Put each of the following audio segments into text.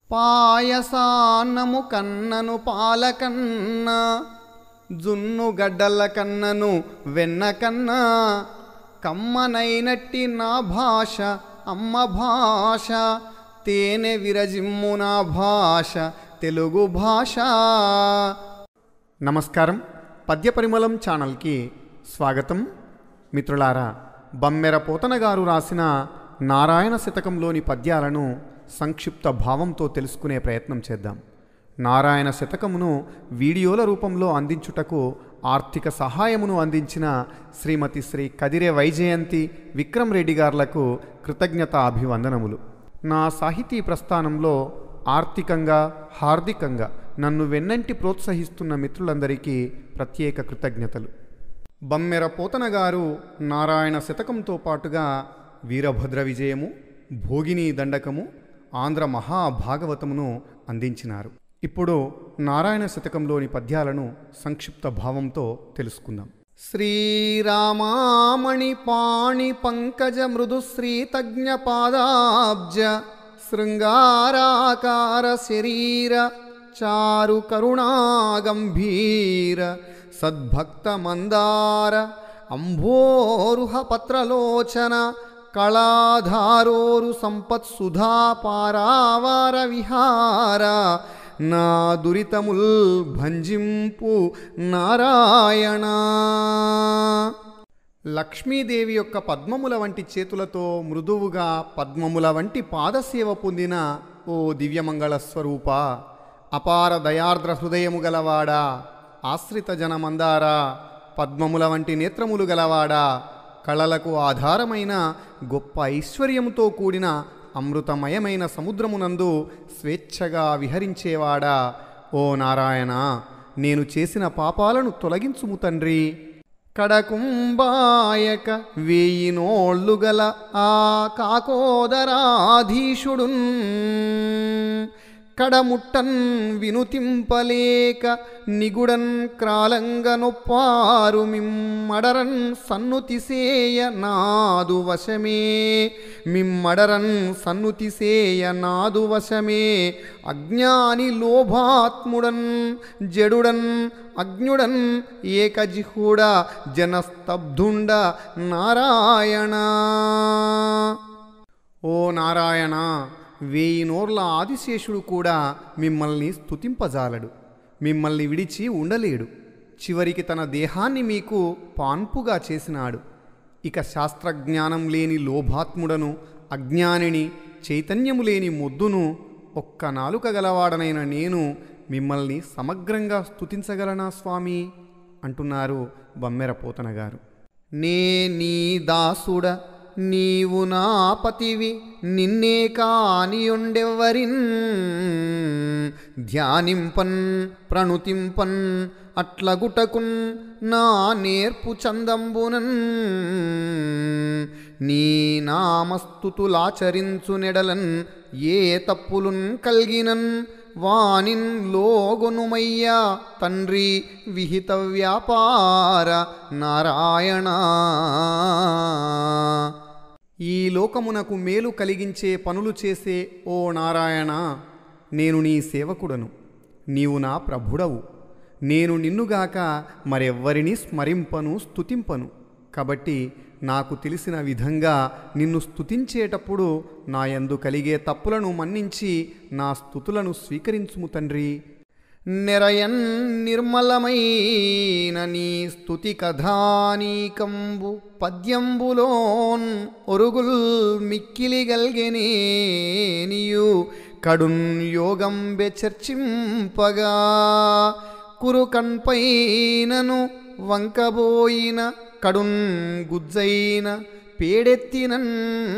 పాయసాన్నము కన్నను పాలకన్న జున్ను గడ్డల కన్నను వెన్న కన్నా కమ్మనైనట్టి నా భాష అమ్మ భాష తేనె విరజిమ్ము నా భాష తెలుగు భాష నమస్కారం పద్య పరిమళం ఛానల్కి స్వాగతం మిత్రులారా బమ్మెర పోతన గారు రాసిన నారాయణ శతకంలోని పద్యాలను సంక్షిప్త భావంతో తెలుసుకునే ప్రయత్నం చేద్దాం నారాయణ శతకమును వీడియోల రూపంలో అందించుటకు ఆర్థిక సహాయమును అందించిన శ్రీమతి శ్రీ కదిరే వైజయంతి విక్రమ్ రెడ్డి గార్లకు కృతజ్ఞత అభివందనములు నా సాహితీ ప్రస్థానంలో ఆర్థికంగా హార్దికంగా నన్ను వెన్నంటి ప్రోత్సహిస్తున్న మిత్రులందరికీ ప్రత్యేక కృతజ్ఞతలు బమ్మెర పోతన గారు నారాయణ శతకంతో పాటుగా వీరభద్ర విజయము భోగిని దండకము ఆంధ్ర మహాభాగవతమును అందించినారు ఇప్పుడు నారాయణ శతకంలోని పద్యాలను సంక్షిప్త భావంతో తెలుసుకుందాం శ్రీరామామణి పాణి పంకజ మృదు శ్రీతజ్ఞ పాదాబ్జ శృంగారాకార శరీర చారు కరుణాగంభీర సద్భక్త మందార అంభోరుహ పత్రలోచన కళాధారోరు సంపత్ సుధా పారావార విహార నా దురితముల్ భంజింపు నారాయణ లక్ష్మీదేవి యొక్క పద్మముల వంటి చేతులతో మృదువుగా పద్మముల వంటి పాదసేవ పొందిన ఓ దివ్యమంగళ స్వరూప అపార దయార్ద్ర హృదయము గలవాడా ఆశ్రిత జనమందారా పద్మముల వంటి నేత్రములు గలవాడా కళలకు ఆధారమైన గొప్ప ఐశ్వర్యముతో కూడిన అమృతమయమైన సముద్రమునందు స్వేచ్ఛగా విహరించేవాడా ఓ నారాయణ నేను చేసిన పాపాలను తొలగించుము తండ్రి కడకుంబాయక వేయి నోళ్ళు గల ఆ కాకోదరాధీశుడున్ కడముట్టన్ వినుతింపలేక నిగుడన్ క్రాలంగ నొప్పారు మిమ్మడరన్ సన్నుతిసేయ నాదు వశమే మిమ్మడరన్ సన్నుతిసేయ నాదు వశమే అజ్ఞాని లోభాత్ముడన్ జడుడన్ అజ్ఞుడన్ ఏకజిహుడ జనస్తబ్ధుండ నారాయణ ఓ నారాయణ వేయి నోర్ల ఆదిశేషుడు కూడా మిమ్మల్ని స్తుతింపజాలడు మిమ్మల్ని విడిచి ఉండలేడు చివరికి తన దేహాన్ని మీకు పాన్పుగా చేసినాడు ఇక శాస్త్రజ్ఞానం లేని లోభాత్ముడను అజ్ఞానిని చైతన్యము లేని మొద్దును ఒక్క నాలుక గలవాడనైన నేను మిమ్మల్ని సమగ్రంగా స్తుతించగలనా స్వామి అంటున్నారు బమ్మెర పోతన గారు నే నీ దాసుడ నీవు నా పతివి నిన్నే కానియుండెవ్వరిన్ ధ్యానింపన్ ప్రణుతింపన్ అట్లగుటకున్ నా నేర్పు చందంబునన్ నీ నామస్తుతులాచరించు నెడలన్ ఏ తప్పులున్ కల్గినన్ వానిన్ లోగొనుమయ్యా తండ్రి విహిత వ్యాపార నారాయణ ఈ లోకమునకు మేలు కలిగించే పనులు చేసే ఓ నారాయణ నేను నీ సేవకుడను నీవు నా ప్రభుడవు నేను నిన్నుగాక మరెవ్వరిని స్మరింపను స్తుతింపను కాబట్టి నాకు తెలిసిన విధంగా నిన్ను స్తుతించేటప్పుడు నా యందు కలిగే తప్పులను మన్నించి నా స్థుతులను స్వీకరించుము తండ్రి నెరయన్ నిర్మలమైన నీ స్తుతి కథానీకంబు పద్యంబులోన్ ఒరుగుల్ మిక్కిలి గల్గెనేనియు కడున్ యోగం చర్చింపగా కురు కన్పైనను వంకబోయిన కడున్ గుజ్జైన పేడెత్తినన్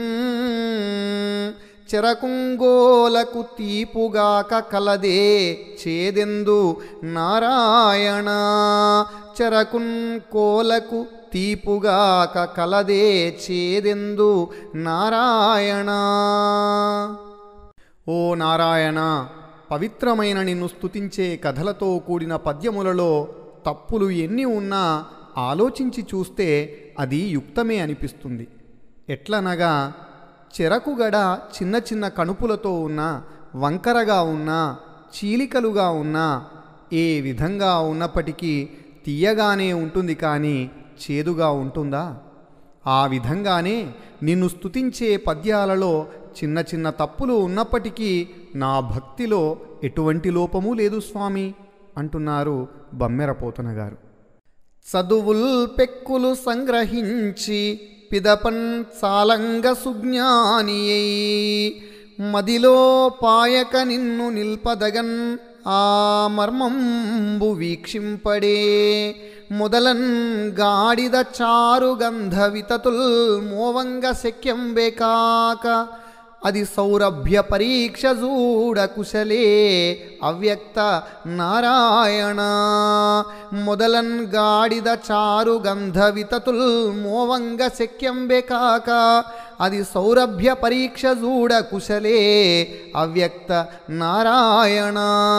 చెరకుంగోలకు తీపుగాక కలదే చేదెందు నారాయణ చెరకున్ కోలకు తీపుగాక కలదే చేదెందు నారాయణ ఓ నారాయణ పవిత్రమైన నిన్ను స్తుతించే కథలతో కూడిన పద్యములలో తప్పులు ఎన్ని ఉన్నా ఆలోచించి చూస్తే అది యుక్తమే అనిపిస్తుంది ఎట్లనగా చెరకుగడ చిన్న చిన్న కణుపులతో ఉన్న వంకరగా ఉన్నా చీలికలుగా ఉన్నా ఏ విధంగా ఉన్నప్పటికీ తీయగానే ఉంటుంది కానీ చేదుగా ఉంటుందా ఆ విధంగానే నిన్ను స్తుతించే పద్యాలలో చిన్న చిన్న తప్పులు ఉన్నప్పటికీ నా భక్తిలో ఎటువంటి లోపము లేదు స్వామి అంటున్నారు బమ్మెరపోతన గారు చదువుల్ పెక్కులు సంగ్రహించి పిదపన్ చాలంగ సుజ్ఞాని మదిలో పాయక నిన్ను నిల్పదగన్ ఆ మర్మంబు వీక్షింపడే మొదలన్ గాడిద చారు గంధ వితతుల్ మోవంగ శక్యం బేకాక అది సౌరభ్య పరీక్ష చూడ కుశలే అవ్యక్త నారాయణ మొదలన్ గాడిద చారు గంధ వితతుల్ మోవంగ శక్యంబే కాక అది సౌరభ్య పరీక్ష చూడ కుశలే అవ్యక్త నారాయణ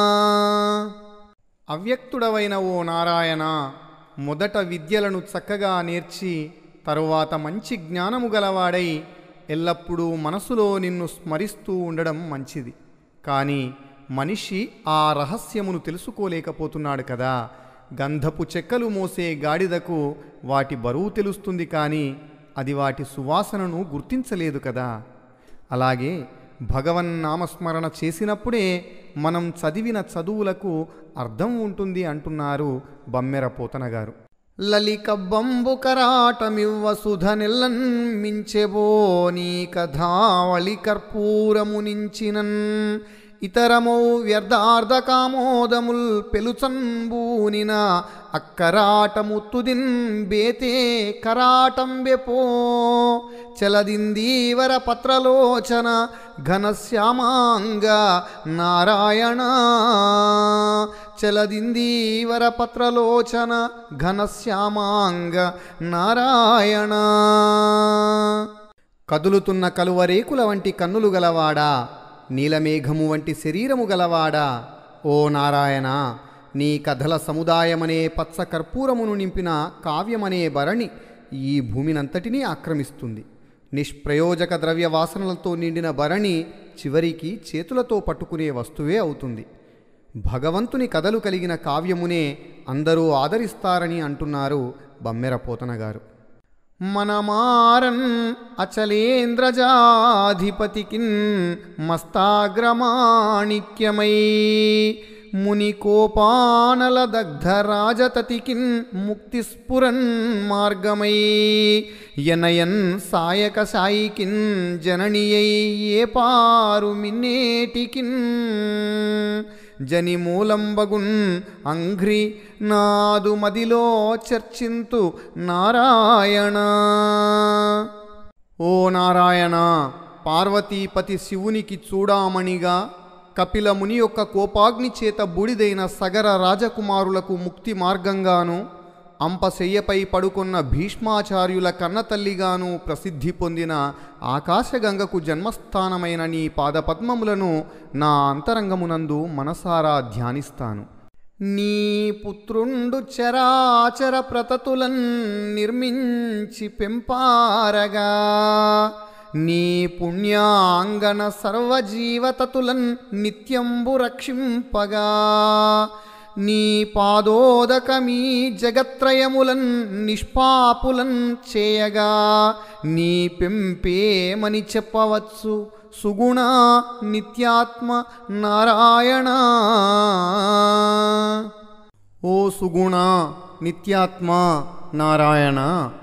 అవ్యక్తుడవైన ఓ నారాయణ మొదట విద్యలను చక్కగా నేర్చి తరువాత మంచి జ్ఞానము గలవాడై ఎల్లప్పుడూ మనసులో నిన్ను స్మరిస్తూ ఉండడం మంచిది కానీ మనిషి ఆ రహస్యమును తెలుసుకోలేకపోతున్నాడు కదా గంధపు చెక్కలు మోసే గాడిదకు వాటి బరువు తెలుస్తుంది కానీ అది వాటి సువాసనను గుర్తించలేదు కదా అలాగే భగవన్ నామస్మరణ చేసినప్పుడే మనం చదివిన చదువులకు అర్థం ఉంటుంది అంటున్నారు బమ్మెర పోతన గారు లలికబ్బంబు కరాటమివ్వ సుధ నెల్లన్ మించెబో నీ కథావళి కర్పూరము నించినన్ ఇతరమౌ వ్యర్థార్థ కామోదముల్ పెలుచన్బూనిన అక్కరాటము తుదిన్ బేతే కరాటం బెపో చలదిందీవర పత్రలోచన ఘనశ్యామాంగ నారాయణ చలదిందీవర పత్రలోచన ఘనశ్యామాంగ నారాయణ కదులుతున్న కలువరేకుల వంటి కన్నులు గలవాడా నీలమేఘము వంటి శరీరము గలవాడా ఓ నారాయణ నీ కథల సముదాయమనే పచ్చ కర్పూరమును నింపిన కావ్యమనే భరణి ఈ భూమినంతటినీ ఆక్రమిస్తుంది నిష్ప్రయోజక ద్రవ్య వాసనలతో నిండిన భరణి చివరికి చేతులతో పట్టుకునే వస్తువే అవుతుంది భగవంతుని కథలు కలిగిన కావ్యమునే అందరూ ఆదరిస్తారని అంటున్నారు బమ్మెర పోతన గారు మనమారన్ అచలేంద్రజాధిపతికిన్ మస్తాగ్రమాణిక్యమై మునికోపానల దగ్ధ రాజతతికిన్ ముక్తిస్ఫురన్ మార్గమై యనయన్ సాయక సాయికిన్ జననియై ఏ పారు మిన్నేటికిన్ జనిమూలంబగున్ అంఘ్రి నాదు మదిలో చర్చింతు నారాయణ ఓ నారాయణ పార్వతీపతి శివునికి చూడామణిగా కపిల ముని యొక్క కోపాగ్ని చేత బూడిదైన సగర రాజకుమారులకు ముక్తి మార్గంగాను అంపశయ్యపై పడుకున్న భీష్మాచార్యుల కన్నతల్లిగాను ప్రసిద్ధి పొందిన ఆకాశగంగకు జన్మస్థానమైన నీ పాదపద్మములను నా అంతరంగమునందు మనసారా ధ్యానిస్తాను నీ పుత్రుండు చరాచర ప్రతతులన్ నిర్మించి పెంపారగా నీ పుణ్యాంగన సర్వజీవతతులన్ నిత్యంబు రక్షింపగా నీ పాదోదకమీ జగత్రయములన్ నిష్పాపులన్ చేయగా నీ పెంపేమని చెప్పవచ్చు సుగుణ నిత్యాత్మ నారాయణ ఓ సుగుణ నిత్యాత్మ నారాయణ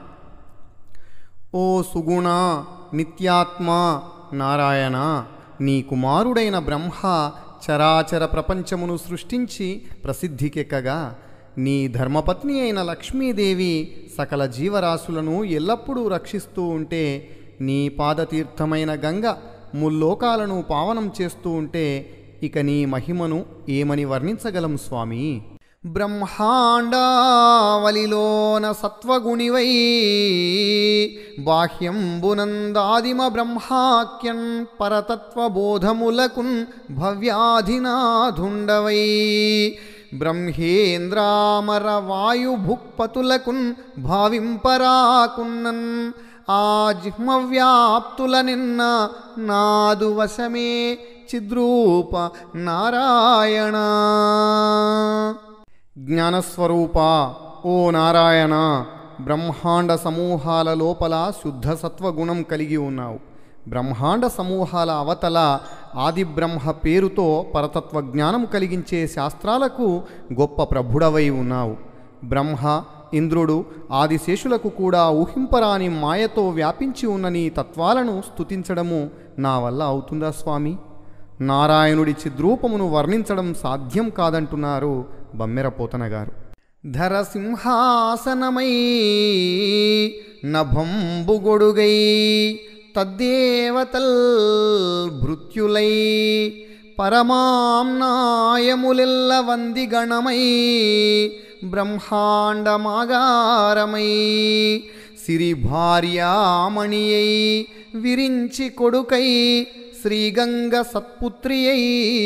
ఓ సుగుణ నిత్యాత్మ నారాయణ నీ కుమారుడైన బ్రహ్మ చరాచర ప్రపంచమును సృష్టించి ప్రసిద్ధికెక్కగా నీ ధర్మపత్ని అయిన లక్ష్మీదేవి సకల జీవరాశులను ఎల్లప్పుడూ రక్షిస్తూ ఉంటే నీ పాదతీర్థమైన గంగ ముల్లోకాలను పావనం చేస్తూ ఉంటే ఇక నీ మహిమను ఏమని వర్ణించగలం స్వామి బ్రహ్మాండావలిలోన సత్వగుణివై బాహ్యంబునందాదిమ బ్రహ్మాఖ్యన్ పరతత్వబోధములకున్ భవ్యాధినాధుండవై బ్రహ్మేంద్రామర వాయుభుక్పతులకున్ భావింపరాకున్నన్ ఆ జిహ్మవ్యాప్తుల నిన్న నాదు వశమే చిద్రూప నారాయణ జ్ఞానస్వరూప ఓ నారాయణ బ్రహ్మాండ సమూహాల లోపల శుద్ధ సత్వగుణం కలిగి ఉన్నావు బ్రహ్మాండ సమూహాల అవతల ఆది బ్రహ్మ పేరుతో పరతత్వ జ్ఞానం కలిగించే శాస్త్రాలకు గొప్ప ప్రభుడవై ఉన్నావు బ్రహ్మ ఇంద్రుడు ఆదిశేషులకు కూడా ఊహింపరాని మాయతో వ్యాపించి ఉన్న నీ తత్వాలను స్తుతించడము నా వల్ల అవుతుందా స్వామి నారాయణుడి చిద్రూపమును వర్ణించడం సాధ్యం కాదంటున్నారు బమ్మెరపోతన గారు ధరసింహాసనమై నభంబుగొడుగై తద్దేవతల్ భృత్యులై పరమాంనాయములెల్ల వందిగణమై బ్రహ్మాండమాగారమై సిరి భార్యామణియై విరించి కొడుకై శ్రీగంగ సత్పుత్రియై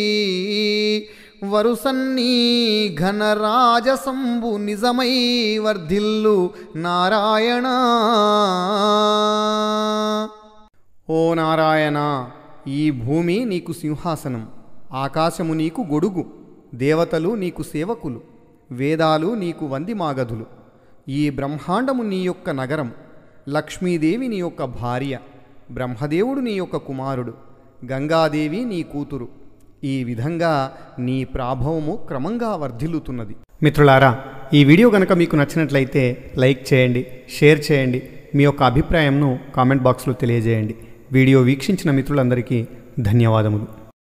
వరుసన్నీ ఘనరాజసంబు నిజమై వర్ధిల్లు నారాయణ ఓ నారాయణ ఈ భూమి నీకు సింహాసనం ఆకాశము నీకు గొడుగు దేవతలు నీకు సేవకులు వేదాలు నీకు వందిమాగధులు ఈ బ్రహ్మాండము నీ యొక్క నగరం లక్ష్మీదేవి నీ యొక్క భార్య బ్రహ్మదేవుడు నీ యొక్క కుమారుడు గంగాదేవి నీ కూతురు ఈ విధంగా నీ ప్రాభవము క్రమంగా వర్ధిల్లుతున్నది మిత్రులారా ఈ వీడియో కనుక మీకు నచ్చినట్లయితే లైక్ చేయండి షేర్ చేయండి మీ యొక్క అభిప్రాయంను కామెంట్ బాక్స్లో తెలియజేయండి వీడియో వీక్షించిన మిత్రులందరికీ ధన్యవాదములు